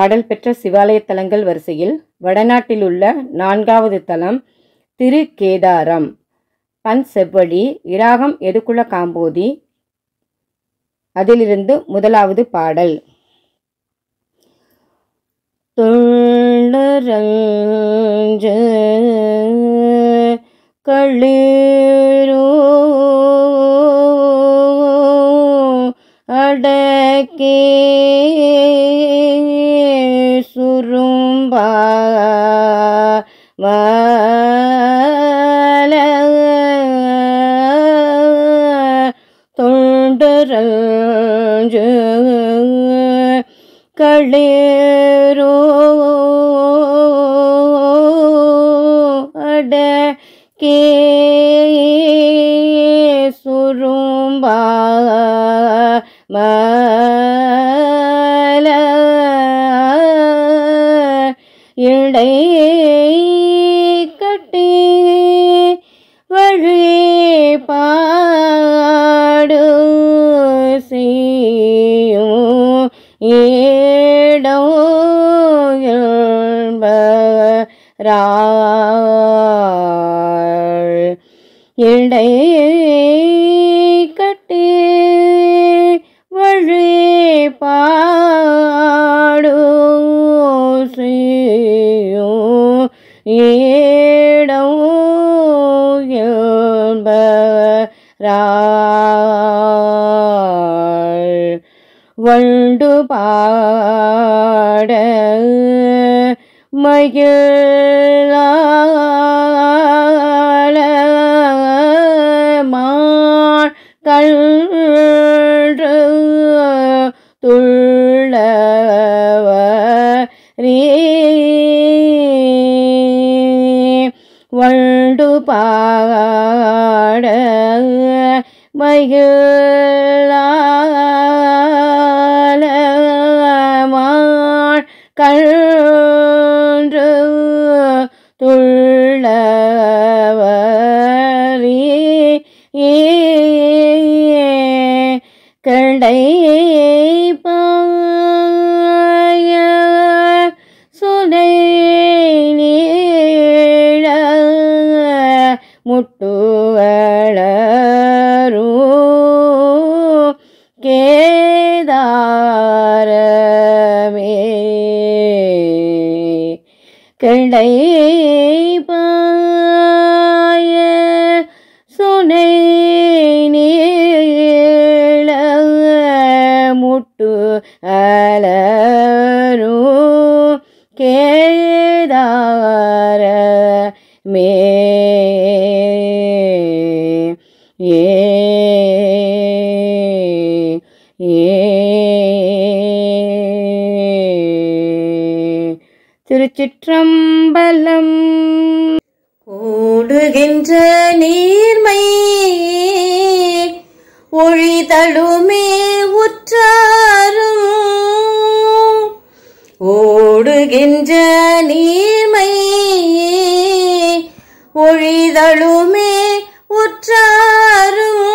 பாடல் பெற்ற சிவாலய தலங்கள் வரிசையில் வடநாட்டிலுள்ள நான்காவது தலம் திரு கேதாரம் பன் செவ்வழி இராகம் எதுக்குல காம்போதி அதிலிருந்து முதலாவது பாடல் தொண்டரஞ்ச களிரோ அடக்கே சுரும்பா மல தொண்டரஞ்ச களேரோ அடக்கே சுரும்பா மல இடை கட்டி வழிபாடு செய்யும் ஏடம் என்பராள் இடை கட்டி வழிபாடு செய்யும் ஏடம் என்பராள் வண்டு பாட மகிழால மான் கன்று துள்ளவ வண்டு பாட மகிழால மான் கன்று துள்ளவரி கடை பாய சுனை நீழ முட்டுவளரூ கேதாரமே கடை பாய சுனை நீள முட்டு அலரு கேதார மே ஏ ஏ திருச்சிற்றம்பலம் ஓடுகின்ற நீர்மை ஒழிதழுமே உற்றாரும் ஓடுகின்ற நீர்மை ஒழிதழுமே உற்றாரும்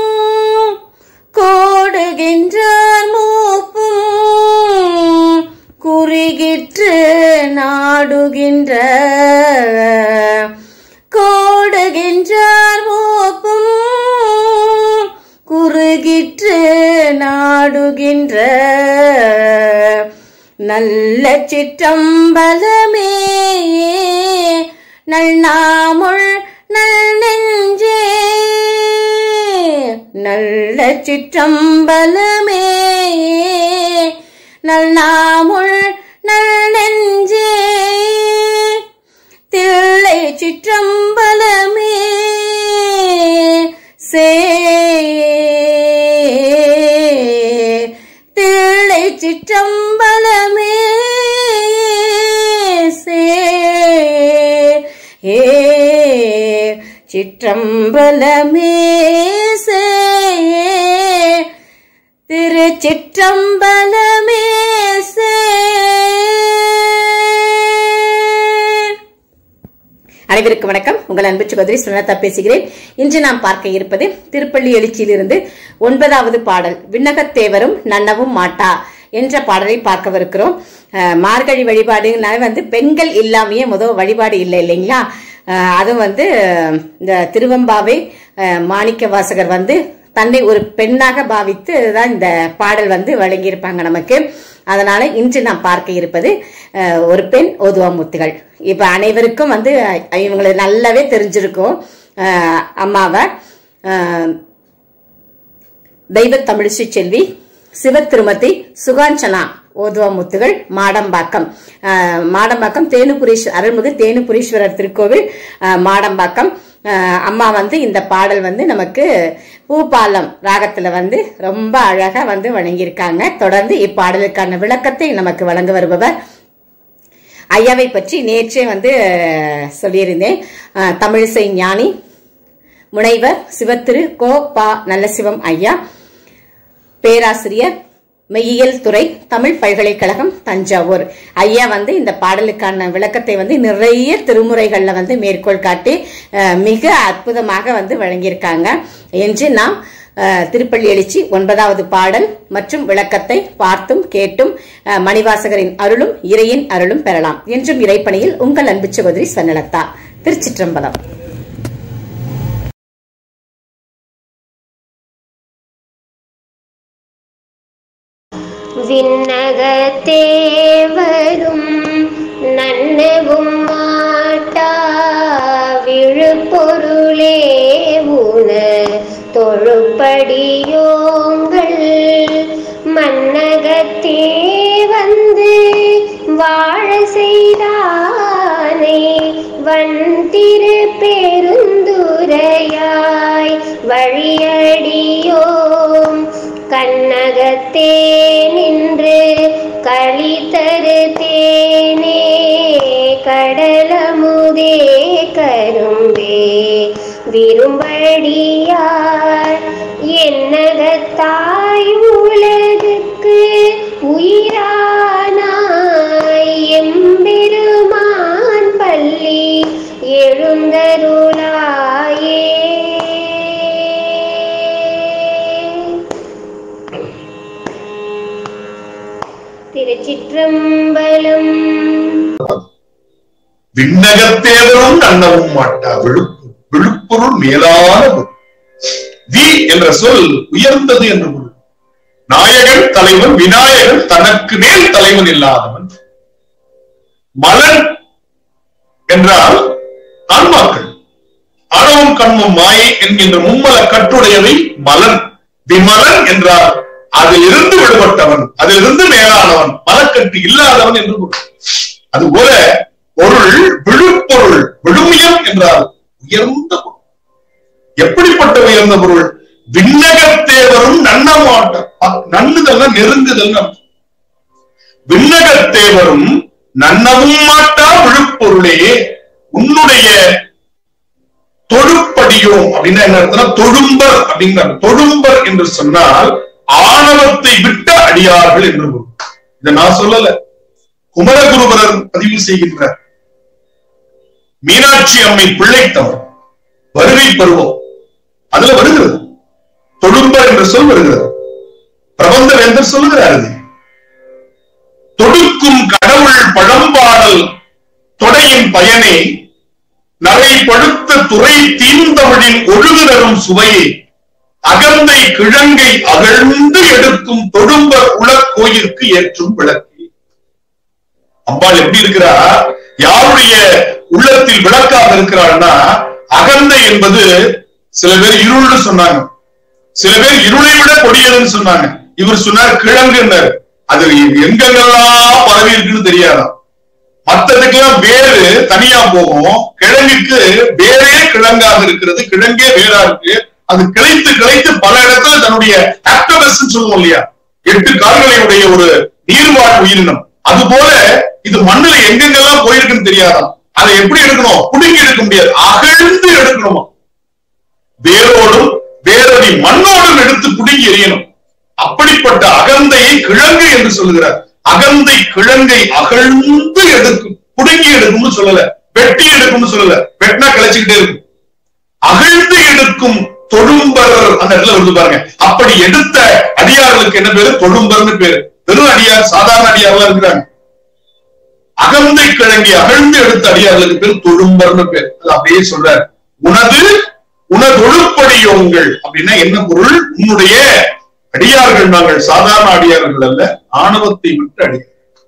கோடுகின்றார் மூப்பும் குறிகிற்று நாடுகின்ற கோடுகின்றார் மூப்பும் குறுகிற்று நாடுகின்ற நல்ல சிற்றம்பலமே நல்லாமுள் நல் நெஞ்சே நல்ல சிற்றம்பலமே நல்லாமுள் நல் நெஞ்சே தில்லை சிற்றம்பலமே சே தில்லை சிற்றம்பலமே சே ஏ சிற்றம்பலமே சே திருச்சிற்றம்பலமே சே அனைவருக்கும் வணக்கம் உங்கள் அன்பு சகோதரி சுனதா பேசுகிறேன் இன்று நாம் பார்க்க இருப்பது திருப்பள்ளி எழுச்சியிலிருந்து ஒன்பதாவது பாடல் விண்ணகத்தேவரும் நன்னவும் மாட்டா என்ற பாடலை பார்க்கவிருக்கிறோம் அஹ், மார்கழி வழிபாடுனால வந்து பெண்கள் இல்லாமையே முதல் வழிபாடு இல்லை இல்லைங்களா அஹ், அதுவும் வந்து இந்த திருவம்பாவை அஹ், மாணிக்க வாசகர் வந்து தன்னை ஒரு பெண்ணாக பாவித்து தான் இந்த பாடல் வந்து வழங்கியிருப்பாங்க நமக்கு அதனால இன்று நாம் பார்க்க இருப்பது அஹ், ஒரு பெண் ஓதுவாமூர்த்திகள் இப்ப அனைவருக்கும் வந்து அஹ், இவங்களை நல்லாவே தெரிஞ்சிருக்கும் அஹ், அம்மாவை அஹ், தெய்வ தமிழிசை செல்வி சிவத்திருமதி சுகாஞ்சனா ஓதுவாமுத்துகள் மாடம்பாக்கம் அஹ், மாடம்பாக்கம் தேனுபுரீஸ்வரர் அருள்மிகு தேனுபுரீஸ்வரர் திருக்கோவில் அஹ், மாடம்பாக்கம் அஹ், அம்மா வந்து இந்த பாடல் வந்து நமக்கு பூபாலம் ராகத்துல வந்து ரொம்ப அழகா வந்து வழங்கியிருக்காங்க தொடர்ந்து இப்பாடலுக்கான விளக்கத்தை நமக்கு வழங்க வருபவர் ஐயாவை பற்றி நேற்றே வந்து அஹ், சொல்லியிருந்தேன் அஹ், தமிழிசை ஞானி முனைவர் சிவத்திரு கோ பா நல்லசிவம் ஐயா பேராசிரியர் மெய்யியல் துறை தமிழ் பல்கலைக்கழகம் தஞ்சாவூர் ஐயா வந்து இந்த பாடலுக்கான விளக்கத்தை வந்து நிறைய திருமுறைகள்ல வந்து மேற்கோள் காட்டி அஹ், மிக அற்புதமாக வந்து வழங்கியிருக்காங்க என்று நாம் அஹ், திருப்பள்ளி எழுச்சி ஒன்பதாவது பாடல் மற்றும் விளக்கத்தை பார்த்தும் கேட்டும் அஹ், மணிவாசகரின் அருளும் இறையின் அருளும் பெறலாம் என்றும் இறைப்பணியில் உங்கள் அன்பு சகோதரி ஸ்வர்ணலதா திருச்சிற்றம்பலம் விண்ணகத்தேவரும் நன்னவும் மாட்டா விழுப்பொருளே உன தொழுப்படியோங்கள் மன்னகத்தே வந்து வாழ செய்தானே வந்திரு பெருந்துரையாய் வழியடியோம் கண்ணகத்தே நின்று களி தரு தேனே கடலமுதே கரும்பே விரும்படியார் என்னகத்தாய் உலகுக்கு உயிரானாய் எம்பெருமான் பள்ளி எழுந்தருளாயே திருச்சிற்றம்பலம் விண்ணகத்தேவரும் நன்னவும் மாட்டா விழுப்பு விழுப்பொருள் மேலான பொருள் வி என்ற சொல் உயர்ந்தது என்று பொருள் நாயகன் தலைவன் விநாயகன் தனக்கு மேல் தலைவன் இல்லாதவன் மலன் என்றால் ஆன்மாக்கள் ஆணவம் கண்மம் மாயை என்கின்ற மும்மல கட்டுடையவை மலன் விமலன் என்றால் அதிலிருந்து விடுபட்டவன் அதிலிருந்து மேலானவன் மலக்கட்டு இல்லாதவன் என்று பொருள் அதுபோல பொருள் விழுப்பொருள் விழுமியம் என்றால் உயர்ந்த பொருள் எப்படிப்பட்ட உயர்ந்த பொருள் விண்ணகத்தேவரும் நன்னமாட்டம் நன்னுதல் நெருங்குதல் விண்ணகத்தேவரும் நன்னவும் மாட்டா விழுப்பொருளே உன்னுடைய தொழுப்படியோம் அப்படின்னா என்ன அர்த்தம்னா தொழும்பர் அப்படிங்கிற தொழும்பர் என்று சொன்னால் ஆணவத்தை விட்ட அடியார்கள் என்று பொருள். இதை நான் சொல்லல குமரகுருபரர் பதிவு செய்கின்றார் மீனாட்சி அம்மை பிள்ளைத்தவர் வருகை பருவம் அதுல வருகிறது தொழும்பர் என்ற சொல் வருகிறது பிரபந்த வேந்தர் சொல்லுகிறார் அது தொடுக்கும் கடவுள் பழம்பாடல் தொடையின் பயனே நரை படுத்த துறை தீந்தமிழின் ஒழுகு தரும் சுவையே அகந்தை கிழங்கை அகழ்ந்து எடுக்கும் தொழும்பர் உளக்கோயிற்கு ஏற்றும் விளக்கு அம்பாள் எப்படி இருக்கிறா யாருடைய உள்ளத்தில் விளக்காக இருக்கிறாள்னா அகந்தை என்பது சில பேர் இருள்னு சொன்னாங்க சில பேர் இருளை விட கொடியதுன்னு சொன்னாங்க இவர் சொன்னார் கிழங்குன்னாரு அது எங்கெங்கெல்லாம் பரவி இருக்குன்னு தெரியாதாம் மத்ததுக்கெல்லாம் வேறு தனியா போகும் கிழங்குக்கு வேறே கிழங்காக இருக்கிறது கிழங்கே வேறா இருக்கு அது கிளைத்து கிளைத்து பல இடத்துல தன்னுடைய ஆக்டோபஸ் சொல்லுவோம் இல்லையா எட்டு கால்களை உடைய ஒரு நீர்வாழ் உயிரினம் அது போல இது மண்ணுல எங்கெங்கெல்லாம் போயிருக்குன்னு தெரியாதாம் அதை எப்படி எடுக்கணும் புடுங்கி எடுக்க முடியாது அகழ்ந்து எடுக்கணுமா வேரோடும் வேரடி மண்ணோடும் எடுத்து புடுங்கி எறியணும் அப்படிப்பட்ட அகந்தையை கிழங்கு என்று சொல்லுகிறார் அகந்தை கிழங்கை அகழ்ந்து எடுக்கும் புடுங்கி எடுக்கும்னு சொல்லல வெட்டி எடுக்கும்னு சொல்லல வெட்டினா கிளச்சிக்கிட்டே இருக்கும் அகழ்ந்து எடுக்கும் தொழும்பர் அந்த இடத்துல வருது பாருங்க அப்படி எடுத்த அடியார்களுக்கு என்ன பேரு தொழும்பர்னு பேரு வெறும் அடியார் சாதாரண அடியார்லாம் இருக்கிறாங்க அகந்தை கிழங்கி அகழ்ந்து எடுத்த அடியார்களுக்கு பேர் தொழும்பர்னு பேர் அது அப்படியே சொல்றார் உனது உனதொழுப்படியோங்கள் அப்படின்னா என்ன பொருள் உன்னுடைய அடியார்கள் நாங்கள் சாதாரண அடியார்கள் அல்ல ஆணவத்தை விட்டு அடியார்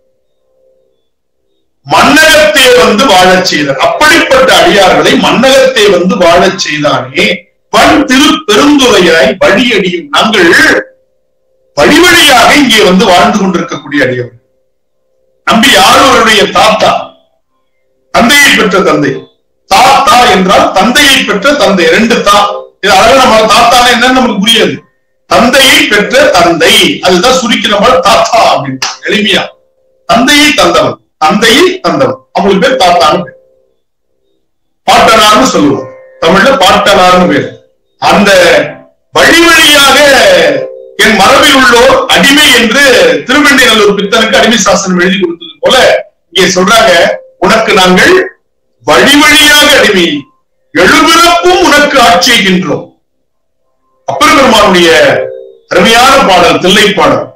மன்னகத்தே வந்து வாழச் செய்தார் அப்படிப்பட்ட அடியார்களை மன்னகத்தே வந்து வாழச் செய்தானே பண் திரு பெருந்துரையாய் வழியடியும் நாங்கள் வழி வழியாக இங்கே வந்து வாழ்ந்து கொண்டிருக்கக்கூடிய அடியவர்கள் நம்பி யாரோருடைய தாத்தா தந்தையை பெற்ற தந்தை தாத்தா என்றால் தந்தையை பெற்ற தந்தை ரெண்டு தா இது அழகா நம்ம தாத்தானா என்னன்னு நமக்கு புரியாது தந்தையை பெற்ற தந்தை அதுதான் சுருக்கி நம்ம தாத்தா அப்படின்னு எளிமையா தந்தையை தந்தவன் தந்தையை தந்தவன் அவங்களுக்கு பேர் தாத்தான்னு பேர் பாட்டனார்னு சொல்லுவோம் தமிழ்ல பாட்டனார்னு பேர் அந்த வழி வழியாக என் மரபில் உள்ளோர் அடிமை என்று திருவெண்ணைநல்லூர் பித்தனுக்கு அடிமை சாசனம் எழுதி கொடுத்தது போல இங்கே சொல்றாங்க உனக்கு நாங்கள் வழி வழியாக அடிமை எழுபிறப்பும் உனக்கு ஆட்சிகின்றோம் அப்பர் பெருமானுடைய அருமையான பாடல் தில்லை பாடல்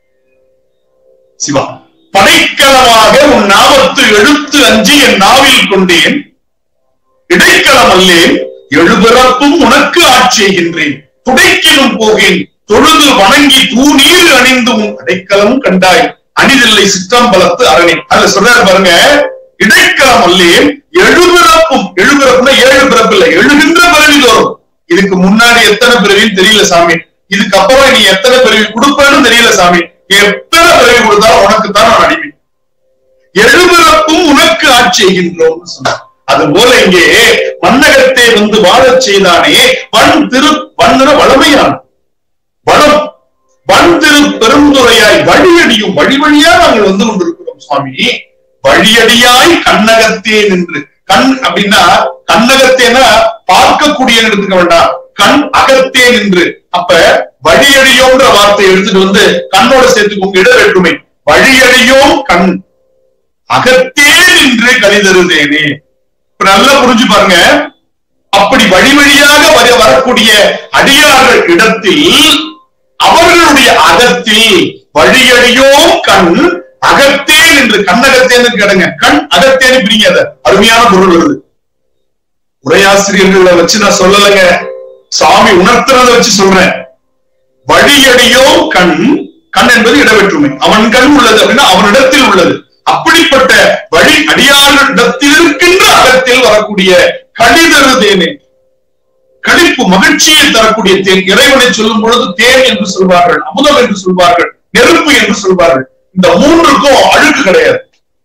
சிவா படைக்கலமாக உன் நாமத்து எழுத்து அஞ்சி என் நாவில் கொண்டேன் இடைக்கலம் அல்லேன் எழுபிறப்பும் உனக்கு ஆட்சிகின்றேன் துடைக்கிலும் போகேன் தொழுது வணங்கி தூநீர் அணிந்து உன் அடைக்கலம் கண்டாய் அணிதில்லை சிற்றம்பலத்து அரணி அதுல சொல்றாரு பாருங்க இடைக்கலம் அல்லேன் எழுபிறப்பும் எழுபிறப்புனா ஏழு பிறப்பு இல்ல எழுகின்ற பிறவி தோறும் இதுக்கு முன்னாடி எத்தனை பிறவின்னு தெரியல சாமி இதுக்கு அப்புறம் நீ எத்தனை பிறவி கொடுப்பேன்னு தெரியல சாமி எத்தனை பிறவி கொடுத்தாலும் உனக்கு தான் நான் அடிமை எழுபிறப்பும் உனக்கு ஆட்சி செய்கின்றோம் சொன்னார் அது போல இங்கே மன்னகத்தை வந்து வாழச் செய்தானே வன் திரு வண்ணன வளமையான வளம் வன் திரு பெருந்துரையாய் வழியடியும் வழி வழியா நாங்கள் வந்து கொண்டிருக்கிறோம் சுவாமி வழியடியாய் கண்ணகத்தே நின்று கண் அப்படின்னா கண்ணகத்தேனா பார்க்கக்கூடிய எடுத்துக்க வேண்டாம் கண் அகத்தே நின்று அப்ப வழியடியோன்ற வார்த்தையை எடுத்துட்டு வந்து கண்ணோட சேர்த்துக்கோங்க இட வேற்றுமை வழியடியோம் கண் அகத்தே நின்று கழிதருதேனே இப்ப நல்லா புரிஞ்சு பாருங்க அப்படி வழி வழியாக வர வரக்கூடிய அடியார்கள் இடத்தில் அவர்களுடைய அகத்தில் வழியடியோம் கண் அகத்தே நின்று கண்ணகத்தேன்னு கேடுங்க கண் அகத்தேன்னு பிரிங்க அத அருமையான பொருள் வருது உரையாசிரியர்களை வச்சு நான் சொல்லலைங்க சாமி உணர்த்துறதை வச்சு சொல்றேன் வழியடியோ கண் கண் என்பது இடவெற்றுமை அவன் கண் உள்ளது அப்படின்னா அவனிடத்தில் உள்ளது அப்படிப்பட்ட வழி அடியாரிடத்தில் இருக்கின்ற அகத்தில் வரக்கூடிய கடிதரு தேனே கழிப்பு மகிழ்ச்சியை தரக்கூடிய தேன் இறைவனை சொல்லும் பொழுது தேன் என்று சொல்வார்கள் அமுதம் என்று சொல்வார்கள் நெருப்பு என்று சொல்வார்கள் இந்த மூன்றுக்கும் அழுக்கு கிடையாது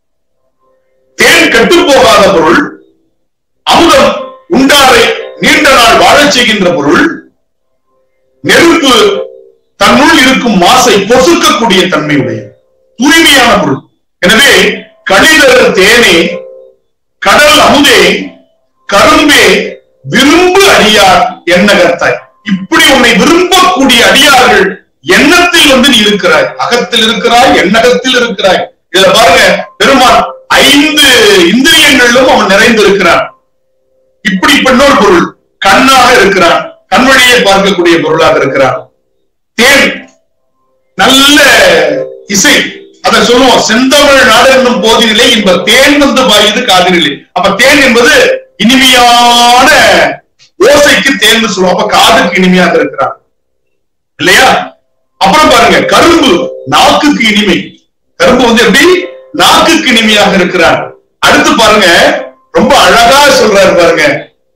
தேன் கெட்டு போகாத பொருள் அமுதம் உண்டாரை நீண்ட நாள் வாழச் செய்கின்ற பொருள் நெருப்பு தன்னுள் இருக்கும் மாசை பொசுக்கக்கூடிய தன்மையுடைய தூய்மையான பொருள் எனவே கடிதரு தேனே கடல் அமுதே கரும்பே விரும்பு அடியார் எண்ணகத்தாய் இப்படி உன்னை விரும்பக்கூடிய அடியார்கள் எண்ணத்தில் வந்து நீ இருக்கிறாய் அகத்தில் இருக்கிறாய் எண்ணகத்தில் இருக்கிறாய் இதுல பாருங்க பெருமான் ஐந்து இந்திரியங்களிலும் அவன் நிறைந்திருக்கிறான் இப்படி இன்னொரு பொருள் கண்ணாக இருக்கிறான் கண் வழியை பார்க்கக்கூடிய பொருளாக இருக்கிறான் தேன் நல்ல இசை அதை சொல்லுவோம் செந்தமிழ் நாடு என்னும் போதினிலே இன்ப தேன் வந்து பாயுது காதினிலே அப்ப தேன் என்பது இனிமையான ஓசைக்கு தேன் சொல்லுவோம் அப்ப காதுக்கு இனிமையாக இருக்கிறான் இல்லையா அப்புறம் பாருங்க கரும்பு நாக்குக்கு இனிமை கரும்பு வந்து எப்படி நாக்குக்கு இனிமையாக இருக்கிறார் அடுத்து பாருங்க ரொம்ப அழகா சொல்றாரு பாருங்க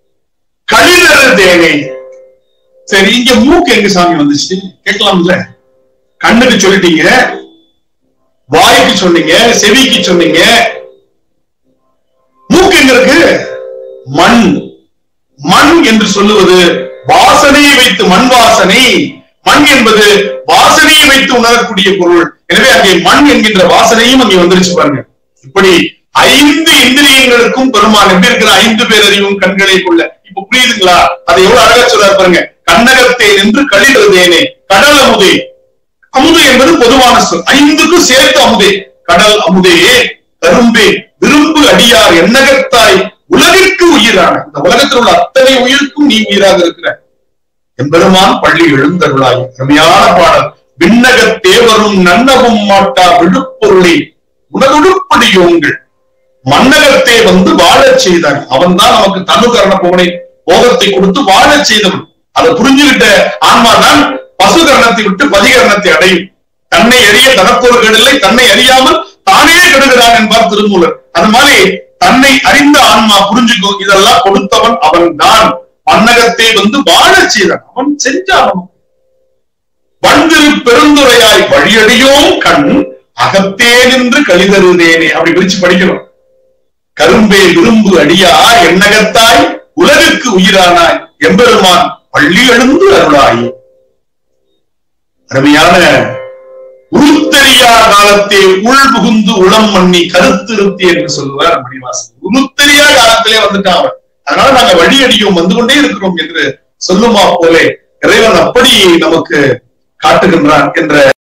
கழிதரு தேனை சரி இங்க மூக்கு எங்க சாமி வந்துச்சு கேட்கலாம்ல கண்ணுக்கு சொல்லிட்டீங்க வாய்க்கு சொன்னீங்க செவிக்கு சொன்னீங்க மூக்கு எங்க இருக்கு மண் மண் என்று சொல்லுவது வாசனையை வைத்து மண் வாசனை மண் என்பது வாசனையை வைத்து உணரக்கூடிய பொருள் எனவே அங்கே மண் என்கின்ற வாசனையும் அங்கே வந்துருச்சு பாருங்க இப்படி ஐந்து இந்திரியங்களுக்கும் பெருமான் எப்படி இருக்கிற ஐந்து பேர் அறிவும் கண்களை கொள்ள இப்ப புரியுதுங்களா அதை எவ்வளவு அழகா சொல்றாரு பாருங்க கண்ணகத்தை நின்று கழிடுவதேனே கடல் அமுதே அமுது என்பது பொதுவான சொல் ஐந்துக்கும் சேர்த்து அமுதே கடல் அமுதே கரும்பே விரும்பு அடியார் எண்ணகத்தாய் உலகிற்கு உயிரான இந்த உலகத்தில் உள்ள அத்தனை உயிருக்கும் நீ உயிராக இருக்கிற எம்பெருமான் பள்ளி எழுந்தருளாய் அருமையான பாடல் விண்ணகத் தேவரும் நன்னவும் மாட்டா விழுப்பொருளை உணதுடுப்படியோங்கள் மன்னகத்தே வந்து வாழச் செய்தான் அவன் தான் நமக்கு தனுகரண புகனை போகத்தை கொடுத்து வாழச் செய்தவன் அதை புரிஞ்சுகிட்ட ஆன்மா தான் பசுகரணத்தை விட்டு பதிகரணத்தை அடையும் தன்னை அறிய தனப்பொருள்கள் இல்லை தன்னை அறியாமல் தானே கெடுகிறான் என்பார் திருமூலர் அது மாதிரி தன்னை அறிந்த ஆன்மா புரிஞ்சுக்கோ இதெல்லாம் கொடுத்தவன் அவன் தான் மன்னகத்தை வந்து வாழச் செய்தான் அவன் செஞ்சான் வந்திரு பெருந்துரையாய் வழியடியோம் கண் அகத்தே நின்று கழிதருதேனே அப்படி பிரிச்சு படிக்கணும் கரும்பே விரும்பு அடியா எண்ணகத்தாய் உலகுக்கு உயிரானாய் எம்பெருமான் பள்ளி எழுந்து அருளாய் அருமையான உருத்தெரியா காலத்தே உள் புகுந்து உளம் மண்ணி கருத்திருத்தி என்று சொல்லுவார் மணிவாசன் உருத்தெரியா காலத்திலே வந்துட்டான் அவன் அதனால நாங்க வழியடியும் வந்து கொண்டே இருக்கிறோம் என்று சொல்லுமா போலே இறைவன் அப்படி நமக்கு காட்டுகின்றான் என்ற